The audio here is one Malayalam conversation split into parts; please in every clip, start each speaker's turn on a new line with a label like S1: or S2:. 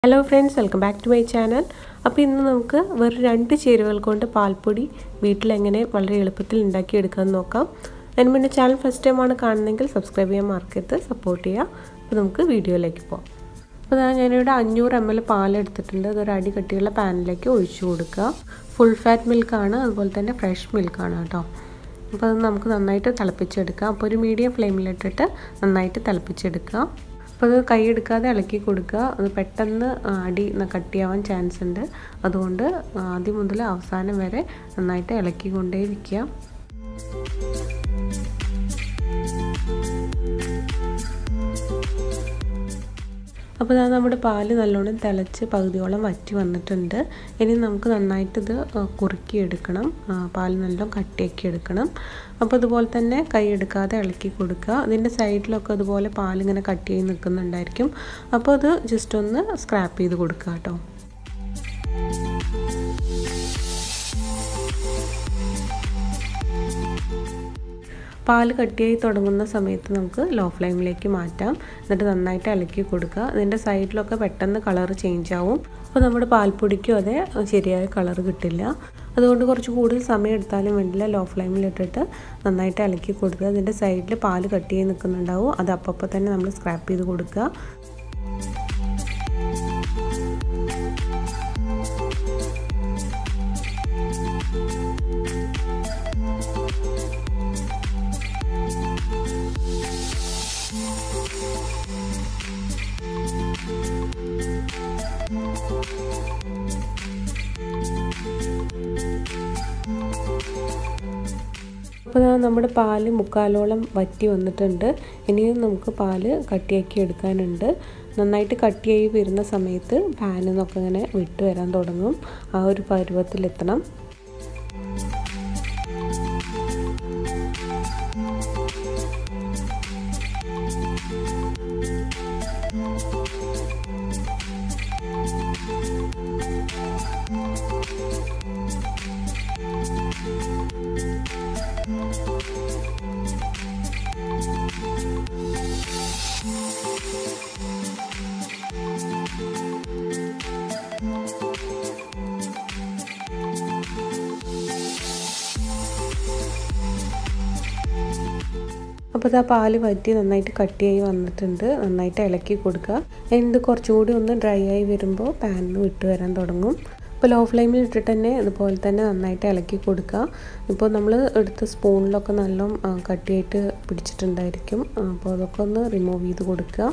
S1: hello friends welcome back to my channel അപ്പോൾ ഇന്ന് നമുക്ക് വെറും രണ്ട് ചേരുവകൾ കൊണ്ട് പാൽപ്പൊടി വീട്ടിലെങ്ങനെ വളരെ എളുപ്പത്തിൽ ഉണ്ടാക്കിയെടുക്കാമെന്ന് നോക്കാം അതിന് മുന്നേ ചാനൽ ഫസ്റ്റ് ടൈമാണ് കാണുന്നതെങ്കിൽ സബ്സ്ക്രൈബ് ചെയ്യാൻ മറക്കരുത് സപ്പോർട്ട് ചെയ്യുക അപ്പോൾ നമുക്ക് വീഡിയോയിലേക്ക് പോകാം അപ്പോൾ ഞാൻ ഞാനിവിടെ അഞ്ഞൂറ് എം എൽ പാലെടുത്തിട്ടുണ്ട് അതൊരു അടി കട്ടിയുള്ള പാനിലേക്ക് ഒഴിച്ചു കൊടുക്കുക ഫുൾ ഫാറ്റ് മിൽക്കാണ് അതുപോലെ തന്നെ ഫ്രഷ് മിൽക്കാണ് കേട്ടോ അപ്പോൾ അത് നമുക്ക് നന്നായിട്ട് തിളപ്പിച്ചെടുക്കാം അപ്പോൾ ഒരു മീഡിയം ഫ്ലെയിമിലിട്ടിട്ട് നന്നായിട്ട് തിളപ്പിച്ചെടുക്കുക അപ്പോൾ അത് കൈയെടുക്കാതെ ഇളക്കി കൊടുക്കുക അത് പെട്ടെന്ന് അടി കട്ടിയാവാൻ ചാൻസ് ഉണ്ട് അതുകൊണ്ട് ആദ്യം മുതൽ അവസാനം വരെ നന്നായിട്ട് ഇളക്കിക്കൊണ്ടേയിരിക്കുക അപ്പോൾ ഇതാ നമ്മുടെ പാല് നല്ലോണം തിളച്ച് പകുതിയോളം വറ്റി വന്നിട്ടുണ്ട് ഇനി നമുക്ക് നന്നായിട്ടിത് കുറുക്കിയെടുക്കണം പാൽ നല്ലോണം കട്ടിയാക്കി എടുക്കണം അപ്പോൾ അതുപോലെ തന്നെ കൈ എടുക്കാതെ ഇളക്കി കൊടുക്കുക അതിൻ്റെ സൈഡിലൊക്കെ അതുപോലെ പാലിങ്ങനെ കട്ടിയായി നിൽക്കുന്നുണ്ടായിരിക്കും അപ്പോൾ അത് ജസ്റ്റ് ഒന്ന് സ്ക്രാപ്പ് ചെയ്ത് കൊടുക്കുക കേട്ടോ പാല് കട്ടിയായി തുടങ്ങുന്ന സമയത്ത് നമുക്ക് ലോ ഫ്ലെയിമിലേക്ക് മാറ്റാം എന്നിട്ട് നന്നായിട്ട് ഇളക്കി കൊടുക്കുക അതിൻ്റെ സൈഡിലൊക്കെ പെട്ടെന്ന് കളർ ചേഞ്ച് ആവും അപ്പോൾ നമ്മുടെ പാൽപ്പൊടിക്കും അതെ ശരിയായ കളർ കിട്ടില്ല അതുകൊണ്ട് കുറച്ച് കൂടുതൽ സമയം എടുത്താലും വേണ്ടില്ല ലോ ഫ്ലെയിമിലിട്ടിട്ട് നന്നായിട്ട് ഇളക്കി കൊടുക്കുക അതിൻ്റെ സൈഡിൽ പാല് കട്ടിയായി നിൽക്കുന്നുണ്ടാവും അത് അപ്പോൾ തന്നെ നമ്മൾ സ്ക്രാപ്പ് ചെയ്ത് കൊടുക്കുക അപ്പോൾ നമ്മുടെ പാല് മുക്കാലോളം വറ്റി വന്നിട്ടുണ്ട് ഇനിയും നമുക്ക് പാല് കട്ടിയാക്കി എടുക്കാനുണ്ട് നന്നായിട്ട് കട്ടിയായി വരുന്ന സമയത്ത് പാനിൽ നിന്നൊക്കെ ഇങ്ങനെ വിട്ട് വരാൻ തുടങ്ങും ആ ഒരു പരുവത്തിലെത്തണം അപ്പോൾ ഇതാ പാല് വറ്റി നന്നായിട്ട് കട്ടിയായി വന്നിട്ടുണ്ട് നന്നായിട്ട് ഇളക്കി കൊടുക്കുക ഇത് കുറച്ചുകൂടി ഒന്ന് ഡ്രൈ ആയി വരുമ്പോൾ പാനിൽ വിട്ട് വരാൻ തുടങ്ങും ഇപ്പോൾ ലോ ഫ്ലെയിമിൽ ഇട്ടിട്ട് തന്നെ ഇതുപോലെ തന്നെ നന്നായിട്ട് ഇളക്കി കൊടുക്കുക ഇപ്പോൾ നമ്മൾ എടുത്ത സ്പൂണിലൊക്കെ നല്ല കട്ടിയായിട്ട് പിടിച്ചിട്ടുണ്ടായിരിക്കും അപ്പോൾ അതൊക്കെ ഒന്ന് റിമൂവ് ചെയ്ത് കൊടുക്കുക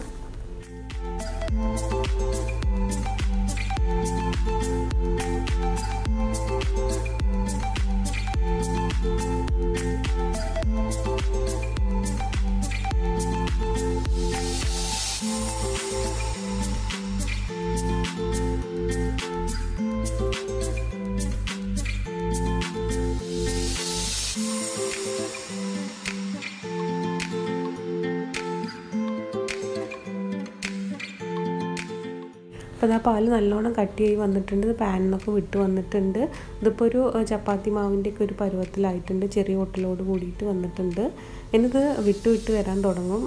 S1: അപ്പോൾ ആ പാല് നല്ലോണം കട്ടിയായി വന്നിട്ടുണ്ട് ഇത് പാനിൽ നിന്നൊക്കെ വിട്ട് വന്നിട്ടുണ്ട് ഇതിപ്പോൾ ഒരു ചപ്പാത്തി മാവിൻ്റെയൊക്കെ ഒരു പരുവത്തിലായിട്ടുണ്ട് ചെറിയ ഒട്ടലോട് കൂടിയിട്ട് വന്നിട്ടുണ്ട് എന്നിത് വിട്ട് വിട്ട് വരാൻ തുടങ്ങും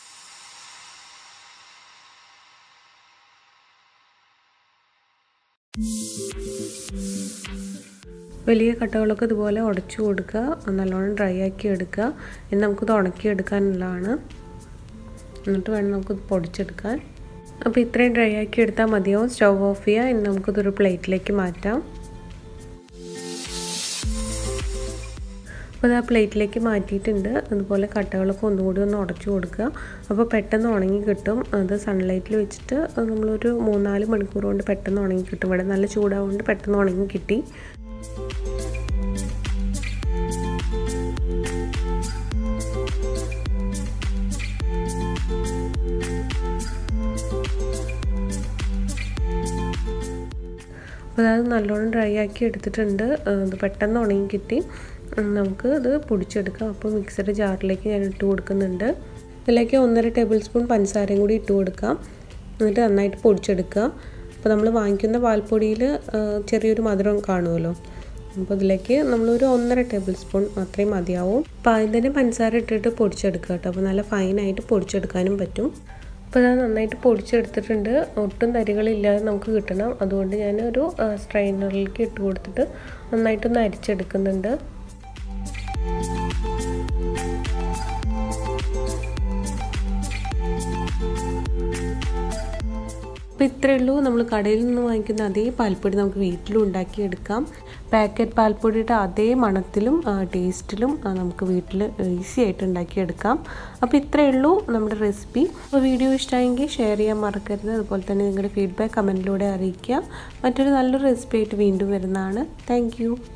S1: വലിയ കട്ടകളൊക്കെ ഇതുപോലെ ഉടച്ചു കൊടുക്കുക നല്ലോണം ഡ്രൈ ആക്കി എടുക്കുക എന്ന് നമുക്കിത് ഉണക്കി എടുക്കാനുള്ളതാണ് എന്നിട്ട് വേണം നമുക്കിത് പൊടിച്ചെടുക്കാൻ അപ്പോൾ ഇത്രയും ഡ്രൈ ആക്കി എടുത്താൽ മതിയാവും സ്റ്റവ് ഓഫ് ചെയ്യുക ഇനി നമുക്കിതൊരു പ്ലേറ്റിലേക്ക് മാറ്റാം അപ്പോൾ അത് ആ പ്ലേറ്റിലേക്ക് മാറ്റിയിട്ടുണ്ട് അതുപോലെ കട്ടകളൊക്കെ ഒന്നുകൂടി ഒന്ന് ഉടച്ചു കൊടുക്കുക അപ്പോൾ പെട്ടെന്ന് ഉണങ്ങി കിട്ടും അത് സൺലൈറ്റിൽ വെച്ചിട്ട് നമ്മളൊരു മൂന്നാല് മണിക്കൂർ കൊണ്ട് പെട്ടെന്ന് ഉണങ്ങി കിട്ടും ഇവിടെ നല്ല ചൂടാവുകൊണ്ട് പെട്ടെന്ന് ഉണങ്ങി കിട്ടി അപ്പോൾ അത് നല്ലോണം ഡ്രൈ ആക്കി എടുത്തിട്ടുണ്ട് ഇത് പെട്ടെന്ന് ഉണങ്ങി കിട്ടി നമുക്ക് ഇത് പൊടിച്ചെടുക്കാം അപ്പോൾ മിക്സഡ് ജാറിലേക്ക് ഞാൻ ഇട്ട് കൊടുക്കുന്നുണ്ട് ഇതിലേക്ക് ഒന്നര ടേബിൾ സ്പൂൺ പഞ്ചസാരയും കൂടി ഇട്ട് കൊടുക്കാം എന്നിട്ട് നന്നായിട്ട് പൊടിച്ചെടുക്കുക അപ്പോൾ നമ്മൾ വാങ്ങിക്കുന്ന പാൽപ്പൊടിയിൽ ചെറിയൊരു മധുരം കാണുമല്ലോ അപ്പോൾ ഇതിലേക്ക് നമ്മളൊരു ഒന്നര ടേബിൾ സ്പൂൺ അത്രയും മതിയാവും അപ്പോൾ ആദ്യം തന്നെ പഞ്ചസാര ഇട്ടിട്ട് പൊടിച്ചെടുക്കുക കേട്ടോ അപ്പോൾ നല്ല ഫൈനായിട്ട് പൊടിച്ചെടുക്കാനും പറ്റും അപ്പോൾ അത് നന്നായിട്ട് പൊടിച്ചെടുത്തിട്ടുണ്ട് ഒട്ടും തരികളില്ലാതെ നമുക്ക് കിട്ടണം അതുകൊണ്ട് ഞാൻ ഒരു സ്ട്രെയിനറിലേക്ക് ഇട്ട് കൊടുത്തിട്ട് നന്നായിട്ടൊന്ന് അരിച്ചെടുക്കുന്നുണ്ട് അപ്പോൾ ഇത്രയേ ഉള്ളൂ നമ്മൾ കടയിൽ നിന്ന് വാങ്ങിക്കുന്ന അതേ പാൽപ്പൊടി നമുക്ക് വീട്ടിലും ഉണ്ടാക്കിയെടുക്കാം പാക്കറ്റ് പാൽപ്പൊടിയുടെ അതേ മണത്തിലും ടേസ്റ്റിലും നമുക്ക് വീട്ടിൽ ഈസി ആയിട്ട് ഉണ്ടാക്കിയെടുക്കാം അപ്പോൾ ഇത്രയേ ഉള്ളൂ നമ്മുടെ റെസിപ്പി അപ്പോൾ വീഡിയോ ഇഷ്ടമായെങ്കിൽ ഷെയർ ചെയ്യാൻ മറക്കരുത് അതുപോലെ തന്നെ നിങ്ങളുടെ ഫീഡ്ബാക്ക് കമൻറ്റിലൂടെ അറിയിക്കുക മറ്റൊരു നല്ലൊരു റെസിപ്പി ആയിട്ട് വീണ്ടും വരുന്നതാണ് താങ്ക്